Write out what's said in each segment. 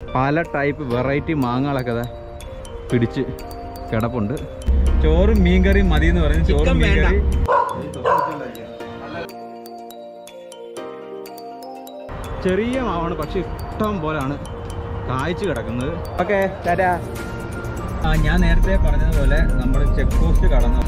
പല type variety മാങ്ങകളൊക്കെ ദാ പിടിച്ച് കിടപ്പുണ്ട് ചോറും മീൻകറിയും മതി എന്ന് പറയുന്നത് ചോറും ചിക്കൻ വേണ്ട. മീൻകറി ചെറിയ മാവാണ് പക്ഷെ ഇഷ്ടം പോലാണ് കായ്ച്ചു കിടക്കുന്നത് ഓക്കെ ടാറ്റാ ആ ഞാൻ നേരത്തെ പറഞ്ഞതുപോലെ നമ്മൾ ചെക്ക് പോസ്റ്റ് കടന്നു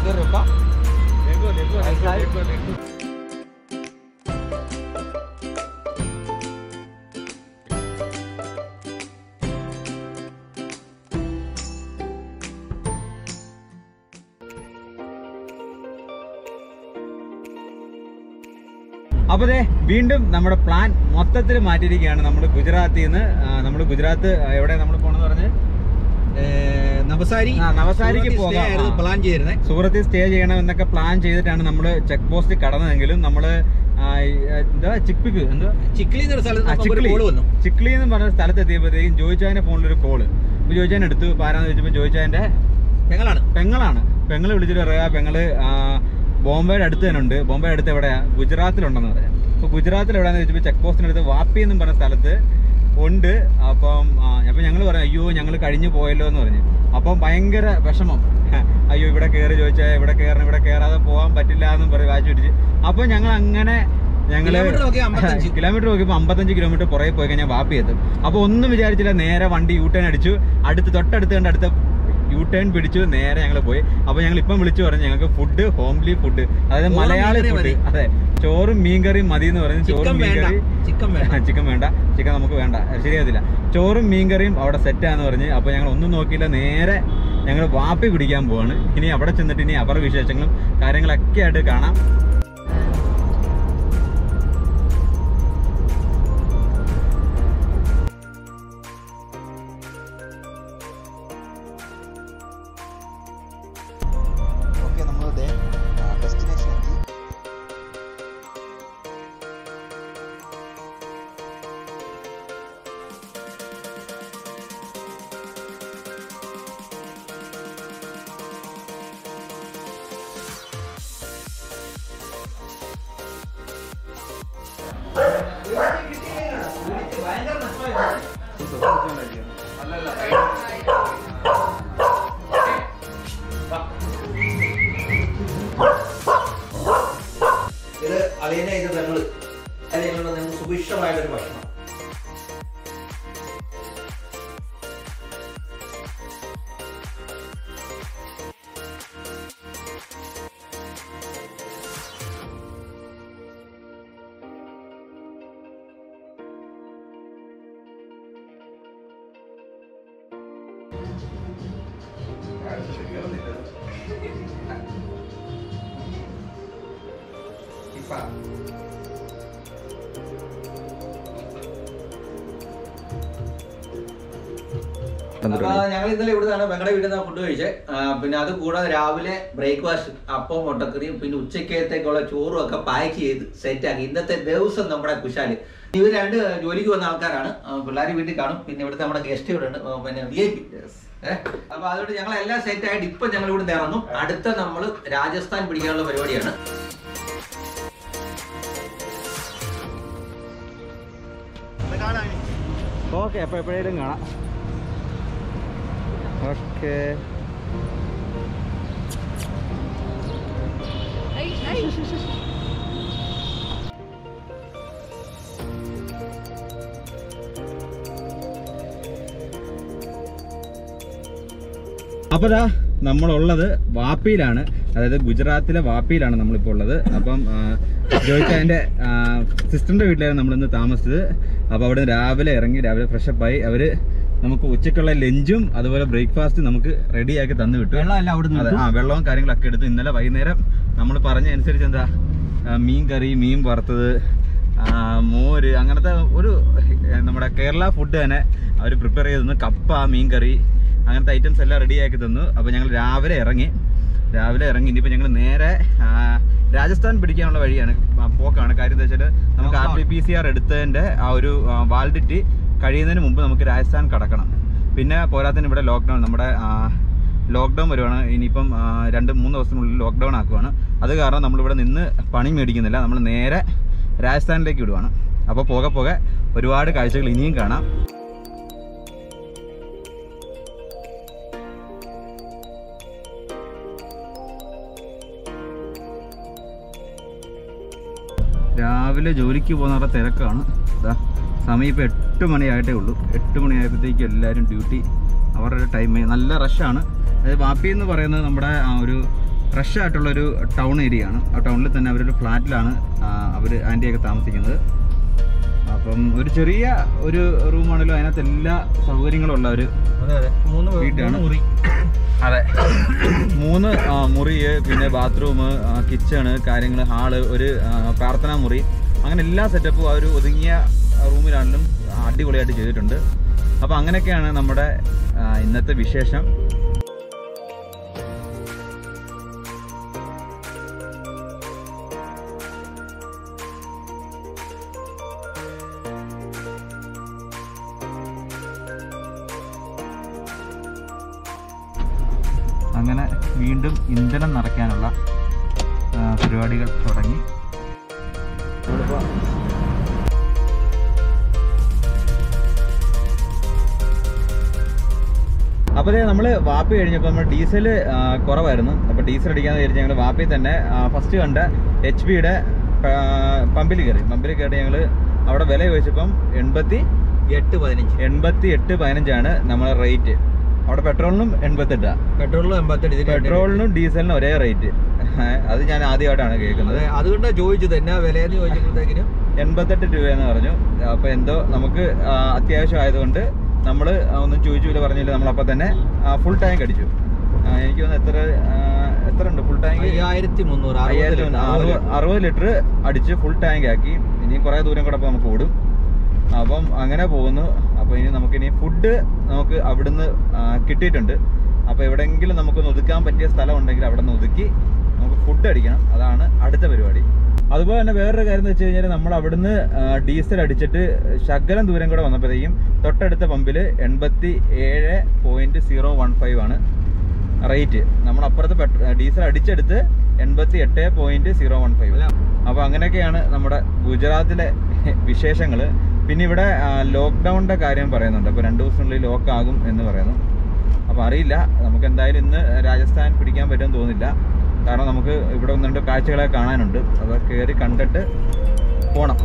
അപ്പൊ ദേ വീണ്ടും നമ്മുടെ പ്ലാൻ മൊത്തത്തിൽ മാറ്റിയിരിക്കുകയാണ് നമ്മൾ ഗുജറാത്തിൽ നിന്ന് നമ്മൾ ഗുജറാത്ത് എവിടെ നമ്മൾ പോണെന്ന് പറഞ്ഞ് നവസാരി ആ, നവസാരിക്ക് സൂറത്തിൽ പോകാം. stay ആയിരുന്നു ആ. പ്ലാൻ ചെയ്തിരുന്നത് സൂറത്തിൽ സ്റ്റേ ചെയ്യണം എന്നൊക്കെ പ്ലാൻ ചെയ്തിട്ടാണ് നമ്മൾ ചെക്ക് പോസ്റ്റ് കടന്നതെങ്കിലും നമ്മൾ എന്താ ചിപ്പിക്ക് എന്താ ചിക്ലി എന്നൊരു സ്ഥലത്ത് ആ, നമുക്ക് ഒരു ചിക്ലി കോള് വന്നു ചിക്ലി എന്ന് പറഞ്ഞ സ്ഥലത്ത് എത്തിയപ്പോഴത്തേക്കും ജോയിച്ചാന്റെ ഫോണിൽ ഒരു കോള് അപ്പൊ ജോയിച്ചാൻ എടുത്തു പാരാന്ന് ചോദിച്ചപ്പോ ജോയിച്ചാന്റെ ഞങ്ങളാണ് പെങ്ങളാണ് പെങ്ങള് വിളിച്ചിട്ട് പറയാ പെങ്ങള് ആ, ബോംബെയുടെ അടുത്ത് തന്നെ ഉണ്ട് ബോംബെയുടെ അടുത്ത് എവിടെയാ ഗുജറാത്തിലുണ്ടെന്ന് പറയാം അപ്പൊ ഗുജറാത്തിൽ എവിടെയാന്ന് ചോദിച്ചപ്പോ ചെക്ക് പോസ്റ്റിനടുത്ത് വാപ്പി എന്നും പറഞ്ഞ സ്ഥലത്ത് ഉണ്ട് അപ്പം ആ, അപ്പൊ ഞങ്ങൾ പറയാം അയ്യോ ഞങ്ങൾ കഴിഞ്ഞു പോയല്ലോ എന്ന് പറഞ്ഞു അപ്പം ഭയങ്കര വിഷമം അയ്യോ ഇവിടെ കയറി ചോദിച്ചാൽ ഇവിടെ കയറണം ഇവിടെ കയറാതെ പോകാൻ പറ്റില്ല എന്നും പറയും വായിച്ചു പിടിച്ച് അപ്പൊ ഞങ്ങൾ അങ്ങനെ ഞങ്ങള് കിലോമീറ്റർ നോക്കി 55. കിലോമീറ്റർ നോക്കിയപ്പോൾ അമ്പത്തഞ്ച് കിലോമീറ്റർ പുറകെ പോയി കഴിഞ്ഞാൽ വാപ്പി എത്തും അപ്പൊ ഒന്നും വിചാരിച്ചില്ല നേരെ വണ്ടി യൂ ടേൺ അടിച്ചു അടുത്ത് തൊട്ടടുത്ത് കണ്ട് അടുത്ത യൂ ടേൺ പിടിച്ചു നേരെ ഞങ്ങൾ പോയി അപ്പൊ ഞങ്ങൾ ഇപ്പം വിളിച്ചു പറഞ്ഞു ഞങ്ങൾക്ക് ഫുഡ് ഹോംലി ഫുഡ് അതായത് ചോറും മലയാളി മീൻകറിയും ഫുഡ് മതി. അതെ ചോറും മീൻകറിയും മതി എന്ന് പറയുന്നത് ചിക്കൻ ചോറും വേണ്ട മീൻകറി ചിക്കൻ വേണ്ട ചിക്കൻ വേണ്ട ചിക്കൻ നമുക്ക് വേണ്ട ശരിയാകത്തില്ല ചോറും മീൻകറിയും അവിടെ സെറ്റാന്ന് പറഞ്ഞ് അപ്പൊ ഞങ്ങൾ ഒന്നും നോക്കിയില്ല നേരെ ഞങ്ങൾ വാപ്പി പിടിക്കാൻ പോവാണ് ഇനി അവിടെ ചെന്നിട്ട് ഇനി അവരുടെ വിശേഷങ്ങളും കാര്യങ്ങളൊക്കെ ആയിട്ട് കാണാം ഓക്കെ നമ്മൾ ഡെസ്റ്റിനേഷൻ എത്തി ഇത് അളിയനെ ഇത് ഞങ്ങള് അത് ഞങ്ങളുടെ നിങ്ങൾക്ക് സുഭിക്ഷമായിട്ടൊരു ഭക്ഷണം അപ്പൊ ഞങ്ങൾ ഇന്നലെ ഇവിടുന്നാണ് ഞങ്ങളുടെ വീട്ടിൽ നിന്ന് ഫുഡ് കഴിച്ചത് ആ, പിന്നെ അത് കൂടാതെ രാവിലെ ബ്രേക്ക്ഫാസ്റ്റ് അപ്പം മുട്ടക്കറിയും പിന്നെ ഉച്ചക്കത്തേക്കുള്ള ചോറും ഒക്കെ പാക്ക് ചെയ്ത് സെറ്റ് ആക്കി ഇന്നത്തെ ദിവസം നമ്മുടെ കുശാല് ഇവർ രണ്ട് ജോലിക്ക് വന്ന ആൾക്കാരാണ് പിള്ളേർ വീട്ടിൽ കാണും പിന്നെ ഇവിടുത്തെ നമ്മുടെ ഗസ്റ്റ് ഇവിടെ ഉണ്ട് ആ, പിന്നെ വി ഐ പി അപ്പൊ അതുകൊണ്ട് ഞങ്ങൾ എല്ലാം സെറ്റ് ആയിട്ട് ഇപ്പൊ ഞങ്ങൾ ഇവിടെ ഇറങ്ങും അടുത്ത നമ്മൾ രാജസ്ഥാൻ പിടിക്കാനുള്ള പരിപാടിയാണ് ഓക്കെ അപ്പൊ എപ്പോഴേലും കാണാം ഓക്കെ അപ്പൊ ദാ നമ്മളുള്ളത് വാപ്പിയിലാണ് അതായത് ഗുജറാത്തിലെ വാപ്പിയിലാണ് നമ്മളിപ്പോൾ ഉള്ളത് അപ്പം ജോയിച്ചാൻ്റെ സിസ്റ്ററിന്റെ വീട്ടിലാണ് നമ്മളിന്ന് താമസിച്ചത് അപ്പോൾ അവിടെ രാവിലെ ഇറങ്ങി രാവിലെ ഫ്രഷപ്പ് ആയി അവര് നമുക്ക് ഉച്ചക്കുള്ള ലഞ്ചും അതുപോലെ ബ്രേക്ക്ഫാസ്റ്റ് നമുക്ക് റെഡിയാക്കി തന്നു വിട്ടു വെള്ളമല്ല അവിടെ അതെ ആ വെള്ളവും കാര്യങ്ങളൊക്കെ എടുത്തു ഇന്നലെ വൈകുന്നേരം നമ്മൾ പറഞ്ഞ അനുസരിച്ച് എന്താ ആ, മീൻ കറി മീൻ വറുത്തത് ആ, മോര് അങ്ങനത്തെ ഒരു ഏ, നമ്മുടെ കേരള ഫുഡ് തന്നെ അവർ പ്രിപ്പയർ ചെയ്ത് തന്നു കപ്പ മീൻ കറി അങ്ങനത്തെ ഐറ്റംസ് എല്ലാം റെഡിയാക്കി തന്നു അപ്പോൾ ഞങ്ങൾ രാവിലെ ഇറങ്ങി രാവിലെ ഇറങ്ങി ഇനിയിപ്പോൾ ഞങ്ങൾ നേരെ ആ, രാജസ്ഥാൻ പിടിക്കാനുള്ള വഴിയാണ് ആ, പോക്കാണ് കാര്യം എന്താ വെച്ചാൽ നമുക്ക് R T P C R എടുത്തതിൻ്റെ ആ ഒരു വാലിഡിറ്റി കഴിയുന്നതിന് മുമ്പ് നമുക്ക് രാജസ്ഥാൻ കടക്കണം പിന്നെ പോരാത്തതിന് ഇവിടെ ലോക്ക്ഡൗൺ നമ്മുടെ ആ, ലോക്ക്ഡൗൺ വരുവാണ് ഇനിയിപ്പം ആ, രണ്ട് മൂന്ന് ദിവസത്തിനുള്ളിൽ ലോക്ക്ഡൗൺ ആക്കുവാണ് അത് കാരണം നമ്മളിവിടെ നിന്ന് പണി മേടിക്കുന്നില്ല നമ്മൾ നേരെ രാജസ്ഥാനിലേക്ക് വിടുവാണ് അപ്പോൾ പോകെ പോകെ ഒരുപാട് കാഴ്ചകൾ ഇനിയും കാണാം രാവിലെ ജോലിക്ക് പോകുന്നവരുടെ തിരക്കാണ് ഇതാ സമയം ഇപ്പോൾ എട്ട് മണിയായിട്ടേ ഉള്ളൂ എട്ട് മണിയായപ്പോഴത്തേക്കും എല്ലാവരും ഡ്യൂട്ടി അവരുടെ ടൈം നല്ല റഷാണ് അതായത് വാപ്പി എന്ന് പറയുന്നത് നമ്മുടെ ആ ഒരു റഷ് ആയിട്ടുള്ളൊരു ടൗൺ ഏരിയ ആണ് ആ ടൗണിൽ തന്നെ അവരൊരു ഫ്ലാറ്റിലാണ് അവർ ആൻറ്റിയൊക്കെ താമസിക്കുന്നത് അപ്പം ഒരു ചെറിയ ഒരു റൂമാണല്ലോ അതിനകത്ത് എല്ലാ സൗകര്യങ്ങളും ഉള്ള ഒരു അതെ അതെ മൂന്ന് വീട്ടാണ്. മുറി അതെ മൂന്ന് ആ, മുറി പിന്നെ ബാത്റൂം കിച്ചണ് കാര്യങ്ങൾ ഹാള് ഒരു ആ, പ്രാർത്ഥനാ മുറി അങ്ങനെ എല്ലാ സെറ്റപ്പും ആ ഒരു ഒതുങ്ങിയ റൂമിലാണെങ്കിലും അടിപൊളിയായിട്ട് ചെയ്തിട്ടുണ്ട് അപ്പോൾ അങ്ങനെയൊക്കെയാണ് നമ്മുടെ ആ, ഇന്നത്തെ വിശേഷം അങ്ങനെ വീണ്ടും ഇന്ധനം നിറയ്ക്കാനുള്ള ആ, പരിപാടികൾ തുടങ്ങി നമ്മളിപ്പോ അപ്പോൾ നമ്മൾ വാപ്പി കഴിഞ്ഞപ്പോൾ നമ്മൾ ഡീസൽ കുറവായിരുന്നു അപ്പോൾ ഡീസൽ അടിക്കാന്ന് വിചാരിച്ച് ഞങ്ങൾ വാപ്പി തന്നെ ഫസ്റ്റ് കണ്ട എച്ച് പിയുടെ പമ്പിൽ കയറി പമ്പിൽ കയറി ഞങ്ങൾ അവിടെ വില ചോദിച്ചപ്പം എൺപത്തി എട്ട് പതിനഞ്ച് എൺപത്തി എട്ട് പതിനഞ്ചാണ് നമ്മളെ റേറ്റ് അവിടെ പെട്രോളിനും എൺപത്തെട്ടാണ് പെട്രോളിലും എൺപത്തെട്ട് ഇതിൽ പെട്രോളിനും ഡീസലിനും ഒരേ റേറ്റ് അത് ഞാൻ ആദ്യമായിട്ടാണ് കേൾക്കുന്നത് അതെ അതുകൊണ്ടാണ് ചോദിച്ചത് എന്നാ വിലയെന്ന് ചോദിച്ചപ്പോഴത്തേക്കിനും എൺപത്തെട്ട് രൂപയെന്ന് പറഞ്ഞു അപ്പൊ എന്തോ നമുക്ക് ആ, അത്യാവശ്യം ആയതുകൊണ്ട് നമ്മൾ ഒന്നും ചോദിച്ചു വില പറഞ്ഞില്ല നമ്മളപ്പോ തന്നെ ഫുൾ ടാങ്ക് അടിച്ചു ആ, എനിക്ക് തോന്നുന്നു എത്ര ആ, എത്ര ഉണ്ട് ഫുൾ ടാങ്ക് അയ്യായിരത്തി മുന്നൂറ് അയ്യായിരത്തി ഒന്ന് അറുപത് അറുപത് ലിറ്റർ അടിച്ച് ഫുൾ ടാങ്ക് ആക്കി ഇനി കുറെ ദൂരം കൂടെ അപ്പൊ നമുക്ക് ഓടും അപ്പം അങ്ങനെ പോകുന്നു അപ്പൊ ഇനി നമുക്ക് ഇനി ഫുഡ് നമുക്ക് അവിടുന്ന് ആ, കിട്ടിയിട്ടുണ്ട് അപ്പൊ എവിടെയെങ്കിലും നമുക്കൊന്ന് ഒതുക്കാൻ പറ്റിയ സ്ഥലം ഉണ്ടെങ്കിൽ അവിടെ നിന്ന് ഒതുക്കി നമുക്ക് ഫുഡ് അടിക്കണം അതാണ് അടുത്ത പരിപാടി അതുപോലെ തന്നെ വേറൊരു കാര്യം എന്ന് വെച്ച് കഴിഞ്ഞാൽ നമ്മൾ അവിടുന്ന് ആ, ഡീസൽ അടിച്ചിട്ട് ശകലം ദൂരം കൂടെ വന്നപ്പോഴത്തേക്കും തൊട്ടടുത്ത പമ്പിൽ എൺപത്തി ഏഴ് പോയിന്റ് സീറോ വൺ ഫൈവ് ആണ് റേറ്റ് നമ്മൾ അപ്പുറത്ത് പെട്രോ ഡീസൽ അടിച്ചെടുത്ത് എൺപത്തി എട്ട് പോയിന്റ് സീറോ വൺ ഫൈവ് അല്ല. അപ്പോൾ അങ്ങനെയൊക്കെയാണ് നമ്മുടെ ഗുജറാത്തിലെ വിശേഷങ്ങൾ പിന്നെ ഇവിടെ ലോക്ക്ഡൗണിൻ്റെ കാര്യം പറയുന്നുണ്ട് അപ്പോൾ രണ്ട് ദിവസത്തിനുള്ളിൽ ലോക്ക് ആകും എന്ന് പറയുന്നു അപ്പോൾ അറിയില്ല നമുക്ക് എന്തായാലും ഇന്ന് രാജസ്ഥാൻ പിടിക്കാൻ പറ്റുമെന്ന് തോന്നുന്നില്ല കാരണം നമുക്ക് ഇവിടെ ഒന്ന് രണ്ട് കാഴ്ചകളെ കാണാനുണ്ട് അത് കയറി കണ്ടിട്ട് പോണം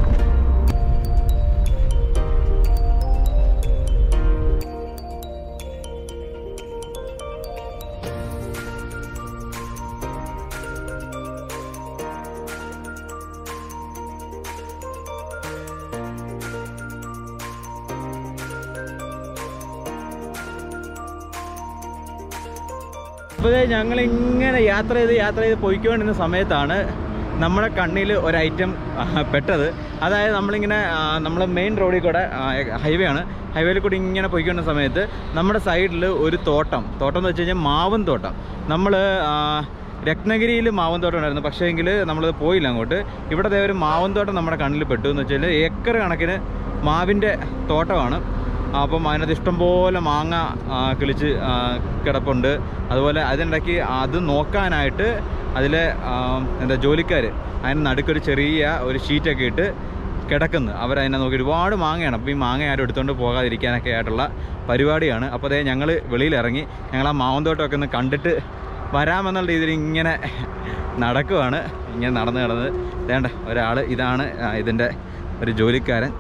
അപ്പോൾ ഞങ്ങൾ ഇങ്ങനെ യാത്ര ചെയ്ത് യാത്ര ചെയ്ത് പോയിക്കൊണ്ടിരുന്ന സമയത്താണ് നമ്മുടെ കണ്ണിൽ ഒരു ഐറ്റം പെട്ടത് അതായത് നമ്മളിങ്ങനെ നമ്മൾ മെയിൻ റോഡിൽ കൂടെ ഹൈവേ ആണ് ഹൈവേയിൽ കൂടി ഇങ്ങനെ പോയിക്കൊണ്ടിരുന്ന സമയത്ത് നമ്മുടെ സൈഡിൽ ഒരു തോട്ടം തോട്ടം എന്ന് വെച്ച് കഴിഞ്ഞാൽ മാവും തോട്ടം നമ്മൾ രത്നഗിരിയിൽ മാവും തോട്ടം ഉണ്ടായിരുന്നു പക്ഷേ എങ്കിൽ നമ്മൾ പോയില്ല അങ്ങോട്ട് ഇവിടെ ദേ ഒരു മാവും തോട്ടം നമ്മുടെ കണ്ണിൽ പെട്ടു എന്ന് വെച്ചാൽ ഏക്കർ കണക്കിന് മാവിൻ്റെ തോട്ടമാണ് അപ്പം അതിനകത്ത് ഇഷ്ടംപോലെ മാങ്ങ ആ, കിളിച്ച് ആ, കിടപ്പുണ്ട് അതുപോലെ അതിനിടയ്ക്ക് അത് നോക്കാനായിട്ട് അതിലെ ആ, എന്താ ജോലിക്കാർ അതിന് നടുക്കൊരു ചെറിയ ഒരു ഷീറ്റൊക്കെ ഇട്ട് കിടക്കുന്നു അവരതിനെ നോക്കി ഒരുപാട് മാങ്ങയാണ് അപ്പോൾ ഈ മാങ്ങ ആരും എടുത്തുകൊണ്ട് പോകാതിരിക്കാനൊക്കെ ആയിട്ടുള്ള പരിപാടിയാണ് അപ്പോൾ അതേ ഞങ്ങൾ വെളിയിലിറങ്ങി ഞങ്ങൾ ആ മാവന്തോട്ടമൊക്കെ ഒന്ന് കണ്ടിട്ട് വരാമെന്നുള്ള രീതിയിൽ ഇങ്ങനെ നടക്കുവാണ് ഇങ്ങനെ നടന്ന് കിടന്ന് വേണ്ട ഒരാൾ ഇതാണ് ആ, ഇതിൻ്റെ ഒരു ജോലിക്കാരൻ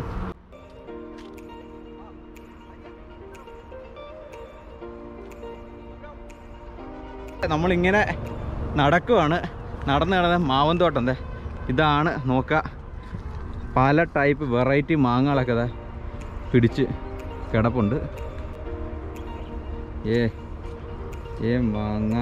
നമ്മളിങ്ങനെ നടക്കുവാണ് നടന്ന് നടന്ന് മാവന്തോട്ടം ദേ ഇതാണ് നോക്കുക പല ടൈപ്പ് വെറൈറ്റി മാങ്ങകളൊക്കെ ദേ പിടിച്ച് കിടപ്പുണ്ട് ഏ ഏ മാങ്ങ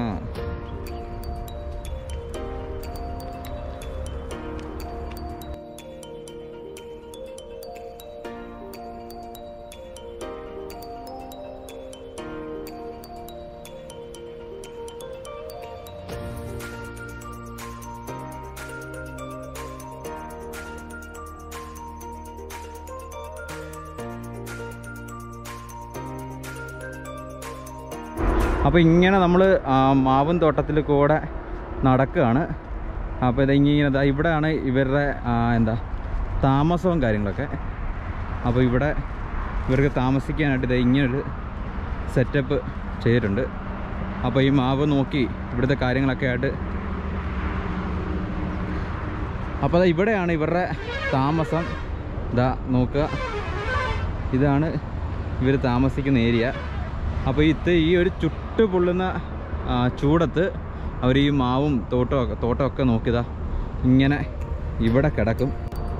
അപ്പോൾ ഇങ്ങനെ നമ്മൾ മാവും തോട്ടത്തിൽ കൂടെ നടക്കുകയാണ് അപ്പോൾ ഇത് ഇങ്ങനെ ദാ ഇവിടെയാണ് ഇവരുടെ ആ, എന്താ താമസവും കാര്യങ്ങളൊക്കെ അപ്പോൾ ഇവിടെ ഇവർക്ക് താമസിക്കാനായിട്ട് ഇത് ഇങ്ങനൊരു സെറ്റപ്പ് ചെയ്തിട്ടുണ്ട് അപ്പോൾ ഈ മാവ് നോക്കി ഇവിടുത്തെ കാര്യങ്ങളൊക്കെ ആയിട്ട് അപ്പോൾ ഇവിടെയാണ് ഇവരുടെ താമസം ഇതാ നോക്കുക ഇതാണ് ഇവർ താമസിക്കുന്ന ഏരിയ അപ്പോൾ ഇത് ഈ ഒരു ചുട്ട് പൊള്ളുന്ന ആ, ചൂടത്ത് അവർ ഈ മാവും തോട്ടമൊക്കെ തോട്ടമൊക്കെ നോക്കിയതാ ഇങ്ങനെ ഇവിടെ കിടക്കും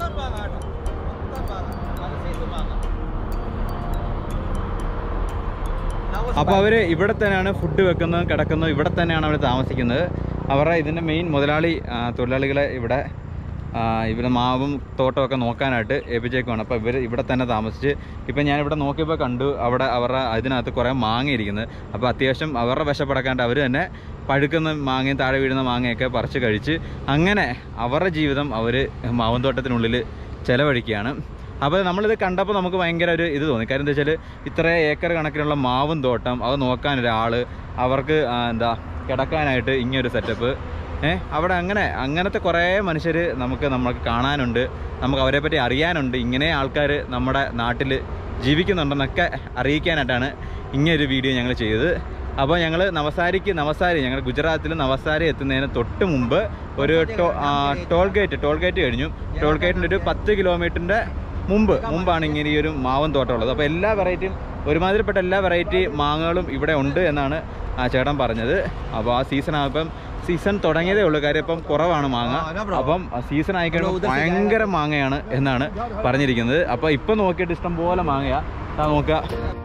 അപ്പോൾ അവർ ഇവിടെ തന്നെയാണ് ഫുഡ് വെക്കുന്നതും കിടക്കുന്നതും ഇവിടെ തന്നെയാണ് അവർ താമസിക്കുന്നത് അവരുടെ ഇതിൻ്റെ മെയിൻ മുതലാളി ആ, തൊഴിലാളികളെ ഇവിടെ ആ, ഇവിടെ മാവും തോട്ടമൊക്കെ നോക്കാനായിട്ട് ഏൽപ്പിച്ചേക്കുവാണ് അപ്പോൾ ഇവർ ഇവിടെ തന്നെ താമസിച്ച് ഇപ്പം ഞാനിവിടെ നോക്കിയപ്പോൾ കണ്ടു അവിടെ അവരുടെ അതിനകത്ത് കുറേ മാങ്ങ ഇരിക്കുന്നത് അപ്പോൾ അത്യാവശ്യം അവരുടെ വിശപ്പടക്കാണ്ട് അവർ തന്നെ പഴുക്കുന്ന മാങ്ങയും താഴെ വീഴുന്ന മാങ്ങയൊക്കെ പറിച്ച് കഴിച്ച് അങ്ങനെ അവരുടെ ജീവിതം അവർ മാവും തോട്ടത്തിനുള്ളിൽ ചിലവഴിക്കുകയാണ് അപ്പോൾ നമ്മളിത് കണ്ടപ്പോൾ നമുക്ക് ഭയങ്കര ഒരു ഇത് തോന്നി കാര്യം എന്താ വെച്ചാൽ ഇത്ര ഏക്കർ കണക്കിനുള്ള മാവും തോട്ടം അത് നോക്കാൻ ഒരാൾ അവർക്ക് ആ, എന്താ കിടക്കാനായിട്ട് ഇങ്ങനൊരു സെറ്റപ്പ് ഏഹ് അവിടെ അങ്ങനെ അങ്ങനത്തെ കുറേ മനുഷ്യർ നമുക്ക് നമുക്ക് കാണാനുണ്ട് നമുക്ക് അവരെ പറ്റി അറിയാനുണ്ട് ഇങ്ങനെ ആൾക്കാർ നമ്മുടെ നാട്ടിൽ ജീവിക്കുന്നുണ്ടെന്നൊക്കെ അറിയിക്കാനായിട്ടാണ് ഇങ്ങനൊരു വീഡിയോ ഞങ്ങൾ ചെയ്തത് അപ്പോൾ ഞങ്ങൾ നവസാരിക്ക് നവസാരി ഞങ്ങൾ ഗുജറാത്തിൽ നവസാരി എത്തുന്നതിന് തൊട്ട് മുമ്പ് ഒരു ടോ ആ, ടോൾ ഗേറ്റ് ടോൾ ഗേറ്റ് കഴിഞ്ഞു ടോൾ ഗേറ്റിൻ്റെ ഒരു പത്ത് കിലോമീറ്ററിൻ്റെ മുമ്പ് മുമ്പാണ് ഇങ്ങനെ ഈ ഒരു മാവൻ തോട്ടം ഉള്ളത് അപ്പോൾ എല്ലാ വെറൈറ്റിയും ഒരുമാതിരിപ്പെട്ട എല്ലാ വെറൈറ്റി മാങ്ങകളും ഇവിടെ ഉണ്ട് എന്നാണ് ആ ചേട്ടൻ പറഞ്ഞത് അപ്പോൾ ആ സീസൺ ആകുമ്പം സീസൺ തുടങ്ങിയതേ ഉള്ളൂ കാര്യം ഇപ്പം കുറവാണ് മാങ്ങ അപ്പം സീസൺ ആയിക്കഴിഞ്ഞാൽ ഭയങ്കര മാങ്ങയാണ് എന്നാണ് പറഞ്ഞിരിക്കുന്നത് അപ്പോൾ ഇപ്പം നോക്കിയിട്ട് ഇഷ്ടം പോലെ മാങ്ങയാ ആ നോക്കുക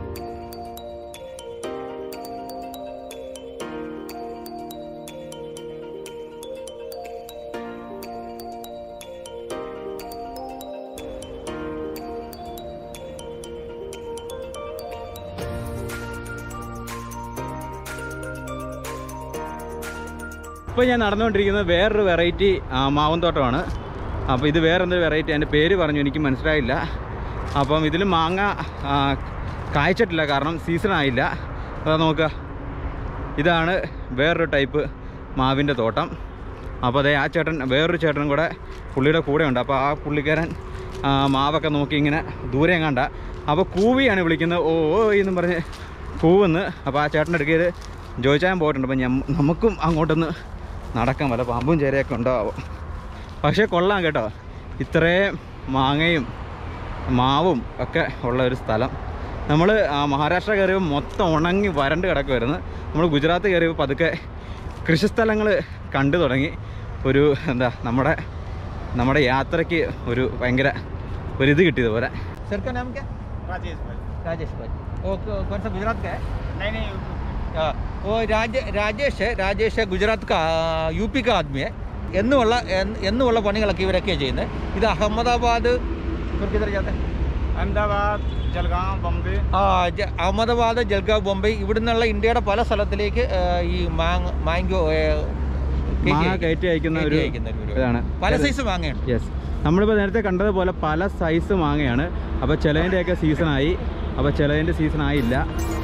ഇപ്പോൾ ഞാൻ നടന്നുകൊണ്ടിരിക്കുന്നത് വേറൊരു വെറൈറ്റി മാവും തോട്ടമാണ് അപ്പോൾ ഇത് വേറെന്തൊരു വെറൈറ്റി അതിൻ്റെ പേര് പറഞ്ഞു എനിക്ക് മനസ്സിലായില്ല അപ്പം ഇതിൽ മാങ്ങ ആ, കായ്ച്ചിട്ടില്ല കാരണം സീസൺ ആയില്ല അതാ നോക്കുക ഇതാണ് വേറൊരു ടൈപ്പ് മാവിൻ്റെ തോട്ടം അപ്പോൾ അതേ ആ ചേട്ടൻ വേറൊരു ചേട്ടനും കൂടെ പുള്ളിയുടെ കൂടെ ഉണ്ട് അപ്പോൾ ആ പുള്ളിക്കാരൻ ആ, മാവൊക്കെ നോക്കി ഇങ്ങനെ ദൂരെ കണ്ട അപ്പോൾ കൂവിയാണ് വിളിക്കുന്നത് ഓ ഓ എന്നും പറഞ്ഞ് കൂവെന്ന് അപ്പോൾ ആ ചേട്ടൻ്റെ അടുക്കൽ ജോയിച്ചാൻ പോയിട്ടുണ്ട് അപ്പോൾ ഞം നമുക്കും അങ്ങോട്ടൊന്ന് നടക്കാൻ വല്ല പാമ്പും ചേരയൊക്കെ ഉണ്ടാവും പക്ഷേ കൊള്ളാം കേട്ടോ ഇത്രയും മാങ്ങയും മാവും ഒക്കെ ഉള്ള ഒരു സ്ഥലം നമ്മൾ മഹാരാഷ്ട്ര കയറിയപ്പോൾ മൊത്തം ഉണങ്ങി വരണ്ട് കിടക്കുമായിരുന്നു നമ്മൾ ഗുജറാത്ത് കയറിയപ്പോൾ പതുക്കെ കൃഷിസ്ഥലങ്ങൾ കണ്ടു തുടങ്ങി ഒരു എന്താ നമ്മുടെ നമ്മുടെ യാത്രയ്ക്ക് ഒരു ഭയങ്കര ഒരിത് കിട്ടിയതുപോലെ सर का नाम क्या राजेश भाई राजेश भाई वो कौ- कौन सा गुजरात का है नहीं नहीं ആ, ഓ രാജ രാജേഷ് രാജേഷ് ഗുജറാത്ത് കാ യു പി കാ ആദ്മി എന്നുമുള്ള എന്ന് എന്നുമുള്ള പണികളൊക്കെ ഇവരൊക്കെയാണ് ചെയ്യുന്നത് ഇത് അഹമ്മദാബാദ് फिर किधर जाते हैं? अहमदाबाद जलगांव बम्बे ആ ജ- അഹമ്മദാബാദ് ജൽഗാവ് ബോംബെ ഇവിടുന്നുള്ള ഇന്ത്യയുടെ പല സ്ഥലത്തിലേക്ക് ആ, ഈ മാങ്ങ മാങ്കോ ഏ, കയറ്റി മാങ്ങ അയക്കും. കയറ്റി അയക്കുന്ന കയറ്റി ഒരു അയക്കുന്ന ഒരു പരിപാടി. ഇതാണ് പല സൈസ് മാങ്ങയുണ്ട് യെസ് നമ്മളിപ്പോൾ നേരത്തെ കണ്ടതുപോലെ പല സൈസ് മാങ്ങയാണ് അപ്പോൾ ചിലതിൻ്റെയൊക്കെ സീസണായി അപ്പോൾ ചിലതിൻ്റെ സീസൺ ആയില്ല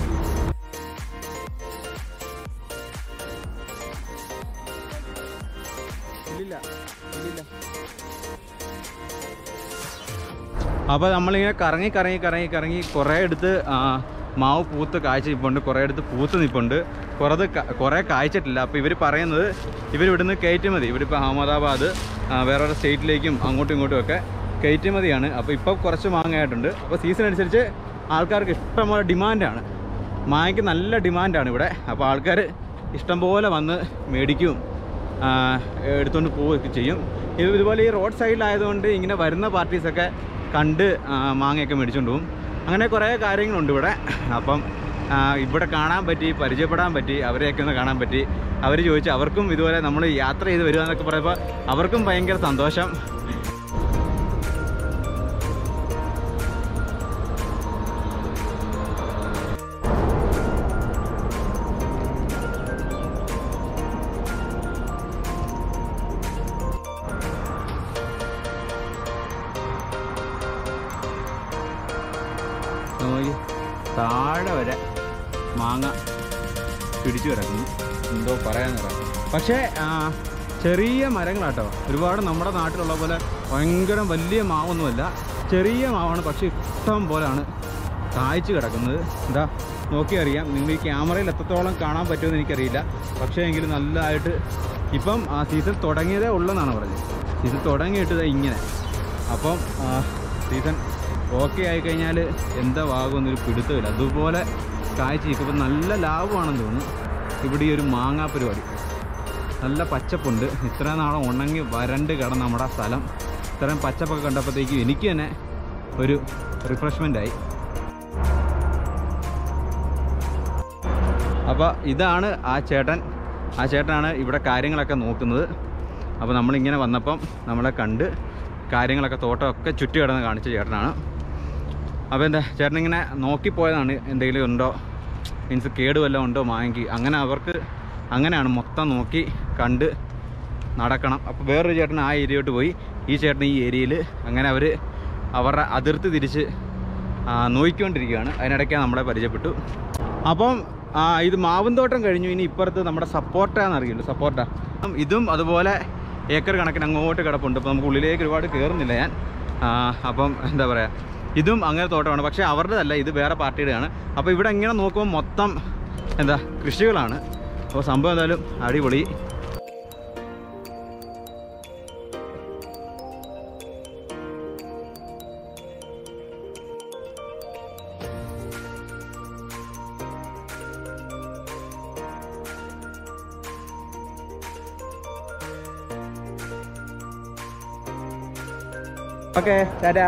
അപ്പോൾ നമ്മളിങ്ങനെ കറങ്ങി കറങ്ങി കറങ്ങി കറങ്ങി കുറേ എടുത്ത് ആ, മാവ് പൂത്ത് കായ്ച്ച നിൽപ്പുണ്ട് കുറേ എടുത്ത് പൂത്ത് നിൽപ്പുണ്ട് കുറത് ക- കുറേ കായ്ച്ചിട്ടില്ല അപ്പോൾ ഇവർ പറയുന്നത് ഇവരിവിടുന്ന് കയറ്റുമതി ഇവരിപ്പോൾ അഹമ്മദാബാദ് ആ, വേറൊരു സ്റ്റേറ്റിലേക്കും അങ്ങോട്ടും ഇങ്ങോട്ടും ഒക്കെ കയറ്റുമതിയാണ് അപ്പോൾ ഇപ്പോൾ കുറച്ച് മാങ്ങയായിട്ടുണ്ട് അപ്പോൾ സീസൺ അനുസരിച്ച് ആൾക്കാർക്ക് ഇഷ്ടംപോലെ ഡിമാൻഡാണ് മാങ്ങയ്ക്ക് നല്ല ഡിമാൻഡാണ് ഇവിടെ അപ്പോൾ ആൾക്കാർ ഇഷ്ടംപോലെ വന്ന് മേടിക്കും ആ, എടുത്തുകൊണ്ട് പോവുകയൊക്കെ ചെയ്യും ഇത് ഇതുപോലെ ഈ റോഡ് സൈഡിലായതുകൊണ്ട് ഇങ്ങനെ വരുന്ന പാർട്ടീസൊക്കെ കണ്ട് ആ, മാങ്ങയൊക്കെ മേടിച്ചുകൊണ്ട് പോകും അങ്ങനെ കുറേ കാര്യങ്ങളുണ്ട് ഇവിടെ അപ്പം ആ, ഇവിടെ കാണാൻ പറ്റി പരിചയപ്പെടാൻ പറ്റി അവരെയൊക്കെ ഒന്ന് കാണാൻ പറ്റി അവർ ചോദിച്ചു അവർക്കും ഇതുപോലെ നമ്മൾ യാത്ര ചെയ്ത് വരിക എന്നൊക്കെ പറയുമ്പോൾ അവർക്കും ഭയങ്കര സന്തോഷം നോക്കി താഴെ വരെ മാങ്ങ പിടിച്ചു കിടക്കുന്നു എന്തോ പറയാൻ പക്ഷേ ആ, ചെറിയ മരങ്ങളാട്ടോ ഒരുപാട് നമ്മുടെ നാട്ടിലുള്ള പോലെ ഭയങ്കര വലിയ മാവൊന്നുമല്ല ചെറിയ മാവാണ് പക്ഷേ ഇഷ്ടം പോലെയാണ് കായ്ച്ചു കിടക്കുന്നത് എന്താ നോക്കി അറിയാം നിങ്ങൾ ഈ ക്യാമറയിൽ എത്രത്തോളം കാണാൻ പറ്റുമെന്ന് എനിക്കറിയില്ല പക്ഷേ എങ്കിലും നല്ലതായിട്ട് ഇപ്പം ആ സീസൺ തുടങ്ങിയതേ ഉള്ളെന്നാണ് പറഞ്ഞത് സീസൺ തുടങ്ങിയിട്ട് ദേ ഇങ്ങനെ അപ്പം സീസൺ ഓക്കെ ആയിക്കഴിഞ്ഞാൽ എന്താ ആകുമെന്നൊരു പിടുത്തമില്ല അതുപോലെ കാഴ്ച ഇപ്പം നല്ല ലാഭമാണെന്ന് തോന്നുന്നു ഇവിടെ ഈ ഒരു മാങ്ങാ പരിപാടി നല്ല പച്ചപ്പുണ്ട് ഇത്ര നാളെ ഉണങ്ങി വരണ്ട് കിടന്ന നമ്മുടെ ആ സ്ഥലം ഇത്രയും പച്ചപ്പൊക്കെ കണ്ടപ്പോഴത്തേക്കും എനിക്ക് തന്നെ ഒരു റിഫ്രഷ്മെൻ്റ് ആയി അപ്പോൾ ഇതാണ് ആ ചേട്ടൻ ആ ചേട്ടനാണ് ഇവിടെ കാര്യങ്ങളൊക്കെ നോക്കുന്നത് അപ്പോൾ നമ്മളിങ്ങനെ വന്നപ്പം നമ്മളെ കണ്ട് കാര്യങ്ങളൊക്കെ തോട്ടമൊക്കെ ചുറ്റി കിടന്ന് കാണിച്ച ചേട്ടനാണ് അപ്പോൾ എന്താ ചേട്ടനിങ്ങനെ നോക്കിപ്പോയതാണ് എന്തെങ്കിലും ഉണ്ടോ മീൻസ് കേട് വല്ലതും ഉണ്ടോ മാങ്ങി അങ്ങനെ അവർക്ക് അങ്ങനെയാണ് മൊത്തം നോക്കി കണ്ട് നടക്കണം അപ്പോൾ വേറൊരു ചേട്ടൻ ആ ഏരിയയോട്ട് പോയി ഈ ചേട്ടൻ ഈ ഏരിയയിൽ അങ്ങനെ അവർ അവരുടെ അതിർത്തി തിരിച്ച് ആ, നോക്കിക്കൊണ്ടിരിക്കുകയാണ് അതിനിടയ്ക്കാണ് നമ്മളെ പരിചയപ്പെട്ടു അപ്പം ആ, ഇത് മാവുന്തോട്ടം കഴിഞ്ഞു ഇനി ഇപ്പുറത്ത് നമ്മുടെ സപ്പോർട്ടാന്ന് അറിയില്ല സപ്പോർട്ട ഇതും അതുപോലെ ഏക്കർ കണക്കിന് അങ്ങോട്ട് കിടപ്പുണ്ട് അപ്പോൾ നമുക്ക് ഉള്ളിലേക്ക് ഒരുപാട് കയറുന്നില്ല ഞാൻ ആ, അപ്പം എന്താ പറയുക ഇതും അങ്ങനെ തോട്ടമാണ് പക്ഷേ അവരുടേതല്ല ഇത് വേറെ പാർട്ടിയുടെയാണ് അപ്പോൾ ഇവിടെ ഇങ്ങനെ നോക്കുമ്പോൾ മൊത്തം എന്താ കൃഷികളാണ് അപ്പോൾ സംഭവം എന്തായാലും അടിപൊളി ഓക്കെ ടാറ്റാ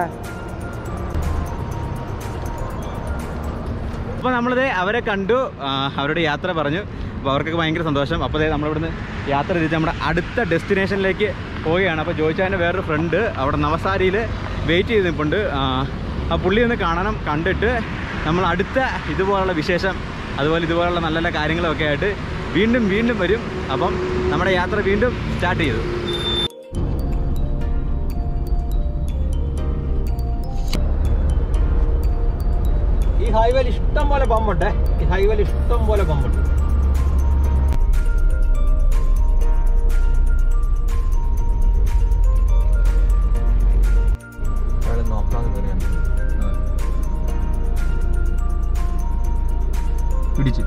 അപ്പോൾ നമ്മളിത് അവരെ കണ്ടു ആ, അവരുടെ യാത്ര പറഞ്ഞു അപ്പോൾ അവർക്കൊക്കെ ഭയങ്കര സന്തോഷം അപ്പോൾ ദേ നമ്മളിവിടുന്ന് യാത്ര തിരിച്ച് നമ്മുടെ അടുത്ത ഡെസ്റ്റിനേഷനിലേക്ക് പോവുകയാണ് അപ്പോൾ ജോയിച്ചാൻ്റെ വേറൊരു ഫ്രണ്ട് അവിടെ നവസാരിയിൽ വെയിറ്റ് ചെയ്ത് നിൽപ്പുണ്ട് ആ ആ പുള്ളി ഒന്ന് കാണണം കണ്ടിട്ട് നമ്മൾ അടുത്ത ഇതുപോലുള്ള വിശേഷം അതുപോലെ ഇതുപോലുള്ള നല്ല നല്ല കാര്യങ്ങളൊക്കെ ആയിട്ട് വീണ്ടും വീണ്ടും വരും അപ്പം നമ്മുടെ യാത്ര വീണ്ടും സ്റ്റാർട്ട് ചെയ്തു ഈ ഹൈവേയിൽ ഇഷ്ടം പോലെ പമ്പുണ്ട് ഈ ഹൈവേയിൽ ഇഷ്ടം പോലെ പമ്പുണ്ട് നോക്കാൻ പിടിച്ച്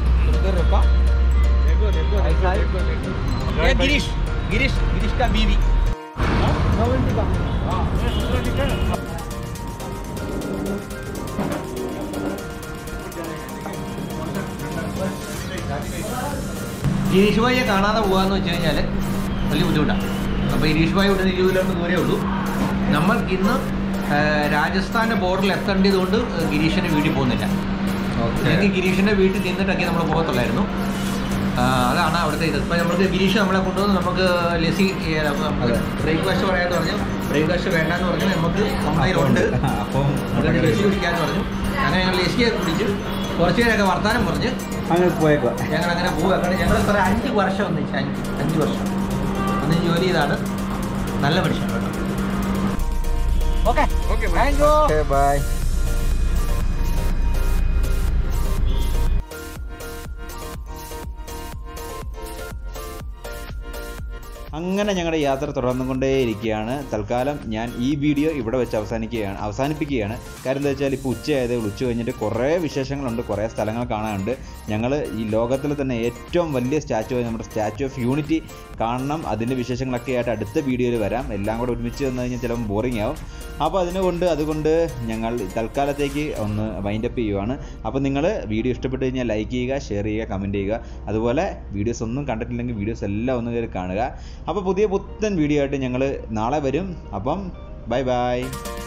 गिरीश गिरीश गिरीश का बीवी ഗിരീഷ് ഭായിയെ കാണാതെ പോകാന്ന് വെച്ച് കഴിഞ്ഞാൽ വലിയ ബുദ്ധിമുട്ടാണ് അപ്പോൾ ഗിരീഷ് ഭായി ഇവിടെ ഇരുപത് കിലോമീറ്റർ ദൂരേ ഉള്ളൂ നമ്മൾ ഇന്ന് ആ, രാജസ്ഥാന്റെ ബോർഡറിൽ എത്തേണ്ടത് കൊണ്ട് ഗിരീഷിന്റെ വീട്ടിൽ പോകുന്നില്ല അല്ലെങ്കിൽ ഗിരീഷിന്റെ വീട്ടിൽ നിന്നിട്ടൊക്കെ നമ്മൾ പോകത്തുള്ളായിരുന്നു ആ, അതാണ് അവിടുത്തെ ഇത് ഇപ്പം നമുക്ക് ഗിരീഷ് നമ്മളെ കൊണ്ടുവന്ന് നമുക്ക് ലസി ബ്രേക്ക്ഫാസ്റ്റ് പറയാന്ന് പറഞ്ഞു ബ്രേക്ക്ഫാസ്റ്റ് വേണ്ടാന്ന് പറഞ്ഞു നമുക്ക് കമ്പനിയിലുണ്ട് അപ്പം അതുകൊണ്ട് ലസി കുടിക്കാന്ന് പറഞ്ഞു അങ്ങനെ ഞങ്ങൾ ലസിയൊക്കെ കുടിച്ചു കുറച്ച് നേരമൊക്കെ വർത്താനം പറഞ്ഞ് അങ്ങനെ പോയേക്കോ ഞങ്ങൾ അങ്ങനെ പോവുക കാരണം ഞങ്ങൾ ഇത്ര അഞ്ച് വർഷം ഒന്നിച്ച് അഞ്ച് അഞ്ച് വർഷം ഒന്നിച്ച് ജോലി ചെയ്താണ് നല്ല മനുഷ്യൻ കേട്ടോ ഓക്കെ താങ്ക് യു ബൈ അങ്ങനെ ഞങ്ങളുടെ യാത്ര തുടർന്നുകൊണ്ടേയിരിക്കുകയാണ് തൽക്കാലം ഞാൻ ഈ വീഡിയോ ഇവിടെ വെച്ച് അവസാനിക്കുകയാണ് അവസാനിപ്പിക്കുകയാണ് കാര്യം എന്താ വെച്ചാൽ ഇപ്പോൾ ഉച്ചയായതേ ഉള്ളൂ ഉച്ച കഴിഞ്ഞിട്ട് കുറേ വിശേഷങ്ങളുണ്ട് കുറേ സ്ഥലങ്ങൾ കാണാനുണ്ട് ഞങ്ങൾ ഈ ലോകത്തിൽ തന്നെ ഏറ്റവും വലിയ സ്റ്റാച്ചു നമ്മുടെ സ്റ്റാച്ചു ഓഫ് യൂണിറ്റി കാണണം അതിൻ്റെ വിശേഷങ്ങളൊക്കെ ആയിട്ട് അടുത്ത വീഡിയോയിൽ വരാം എല്ലാം കൂടെ ഒരുമിച്ച് വന്നു കഴിഞ്ഞാൽ ചിലപ്പോൾ ബോറിംഗ് ആവും അപ്പോൾ അതിനുകൊണ്ട് അതുകൊണ്ട് ഞങ്ങൾ തൽക്കാലത്തേക്ക് ഒന്ന് വൈൻഡപ്പ് ചെയ്യുവാണ് അപ്പോൾ നിങ്ങൾ വീഡിയോ ഇഷ്ടപ്പെട്ട് കഴിഞ്ഞാൽ ലൈക്ക് ചെയ്യുക ഷെയർ ചെയ്യുക കമൻറ്റ് ചെയ്യുക അതുപോലെ വീഡിയോസ് ഒന്നും കണ്ടിട്ടില്ലെങ്കിൽ വീഡിയോസ് എല്ലാം ഒന്ന് കയറി കാണുക അപ്പോൾ പുതിയ പുത്തൻ വീഡിയോ ആയിട്ട് ഞങ്ങൾ നാളെ വരും അപ്പം ബൈ ബൈ